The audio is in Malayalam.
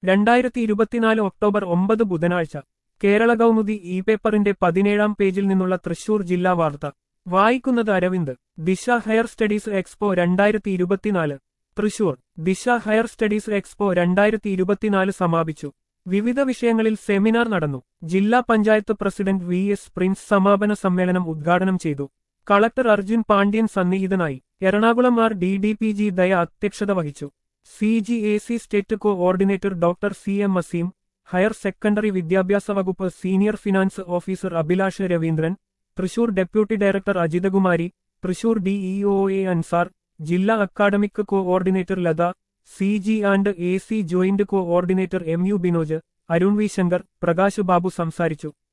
രണ്ടായിരത്തി ഇരുപത്തിനാല് ഒക്ടോബർ ഒമ്പത് ബുധനാഴ്ച കേരള കൗമുദി ഇ പേപ്പറിന്റെ പതിനേഴാം പേജിൽ നിന്നുള്ള തൃശൂർ ജില്ലാ വാർത്ത വായിക്കുന്നത് അരവിന്ദ് ദിശ ഹയർ സ്റ്റഡീസ് എക്സ്പോ രണ്ടായിരത്തി ഇരുപത്തിനാല് തൃശൂർ ദിശ ഹയർ സ്റ്റഡീസ് എക്സ്പോ രണ്ടായിരത്തി ഇരുപത്തിനാല് സമാപിച്ചു വിവിധ വിഷയങ്ങളിൽ സെമിനാർ നടന്നു ജില്ലാ panchayat president V S Prince സമാപന സമ്മേളനം ഉദ്ഘാടനം ചെയ്തു കളക്ടർ അർജുൻ പാണ്ഡ്യൻ സന്നിഹിതനായി Ernakulam R D D P G Daya അധ്യക്ഷത വഹിച്ചു C G A C state coordinator doctor C M Azeem higher secondary വിദ്യാഭ്യാസ വകുപ്പ് senior finance officer Abhilash Raveendran Thrissur deputy director Ajithakumari Thrissur DEO A Ansar ജില്ലാ academic coordinator Latha C G and A C joint coordinator M U Binoj Arun V Shankar Prakash Babu സംസാരിച്ചു